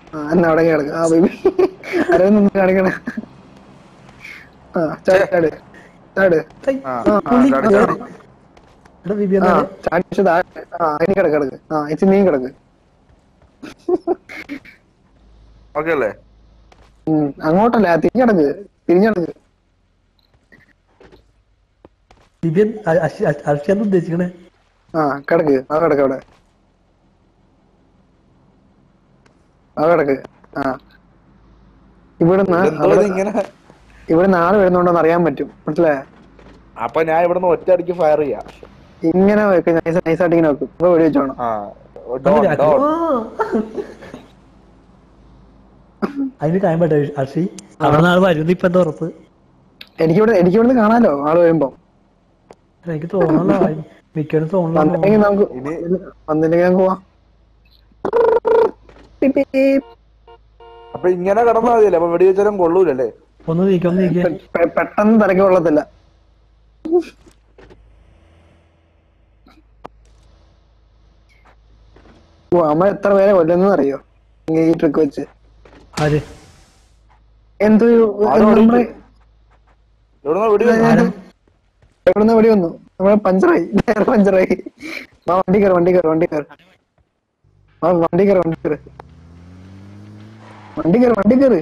ആ എന്നാ അവിടെ കിടക്ക് ആ ബേബി അരവിന്ദ് നിന്ന് കാണിക്കണേ ആ ചാട് ചാട് ചാട് ഐ, ആ, ആ, ആ, പുള്ളി ചാടി, കേറി. ചാടി. എടാ ബിബി ആ എന്നാ ചാടി പക്ഷെ താഴെ ആ ഇനി കിടക്ക് കിടക്ക് ആ ഇച്ചി നീ കിടക്ക് ഓക്കെ അല്ലേ ഉം, അങ്ങോട്ടല്ല തിരിഞ്ഞ് കിടക്ക് തിരിഞ്ഞ് കിടക്ക് ബിബി അർഷ്യാന്ന് ഉദ്ദേശിക്കണേ ആ കിടക്ക് ആ കിടക്ക് അവിടെ ആ കിടക്ക് ആ ഇവിടുന്ന് എന്തോ അവിടെ ഇത് ഇങ്ങനെ ഇവിടുന്ന് ആള് വരുന്നുണ്ടോന്ന് അറിയാൻ പറ്റും മനസ്സിലായോ അപ്പൊ ഞാൻ ഇവിടുന്ന് ഒറ്റയടിക്ക് ഫയർ ചെയ്യാം ഇങ്ങനെ വെക്ക് നൈസ് നൈസായിട്ട് ഇങ്ങനെ വെക്കും ഇപ്പൊ വെടി വെച്ചോണം ആ ഡോൺ ഡോൺ അതിന് ടൈം പറ്റേ അർഷി അവിടെ നാളെ വരുന്നത് ഇപ്പൊ എന്താ ഉറപ്പ് എനിക്കിവിടെ എനിക്കിവിടുന്ന് കാണാലോ ആള് വരുമ്പോ എനിക്ക് തോന്നണല്ലോ മിക്കവരും തോന്നണല്ലോ വന്നില്ലെങ്കിൽ നമുക്ക് ഇനി- വന്നില്ലെങ്കിൽ നമുക്ക് പോവാം പിപ് പിപ്. അപ്പൊ ഇങ്ങനെ കിടന്നാ മതിയല്ലേ അപ്പൊ വെടി വെച്ചാലും കൊള്ളൂലല്ലേ ഒന്ന് നീക്കാം ഒന്ന് നീക്കിയ പെ- പെ- പെട്ടെന്ന് തലക്ക് കൊള്ളത്തില്ല ഓ അമ്മ എത്ര പേരെ കൊല്ലുന്നത് അറിയോ ഈ ട്രിക്ക് വെച്ച് ആര് എന്ത് ആരോ നമ്മളെ എവിടുന്ന വെടി വന്നു? ആരും എവിടുന്ന് വെടി വന്നു നമ്മളെ പഞ്ചറായി ടയർ പഞ്ചറായി ആ വണ്ടി കയറി വണ്ടി കയറി വണ്ടി കയറി ആ വണ്ടി കയറി വണ്ടി കയറി വണ്ടി കയറി വണ്ടി കയറി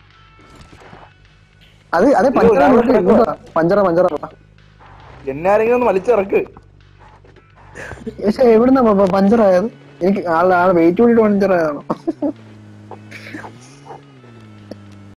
അത് അതെ പഞ്ചറ ഞാൻ ഇവിടെ കിടക്കുവാ. പഞ്ചറ പഞ്ചറ എന്നെ ആരെങ്കിലും ഒന്ന് വലിച്ചിറക്ക് പക്ഷെ എവിടുന്ന പഞ്ചറായത് എനിക്ക് ആളെ ആളെ വെയിറ്റ് കൂടിയിട്ട് പഞ്ചറായതാണോ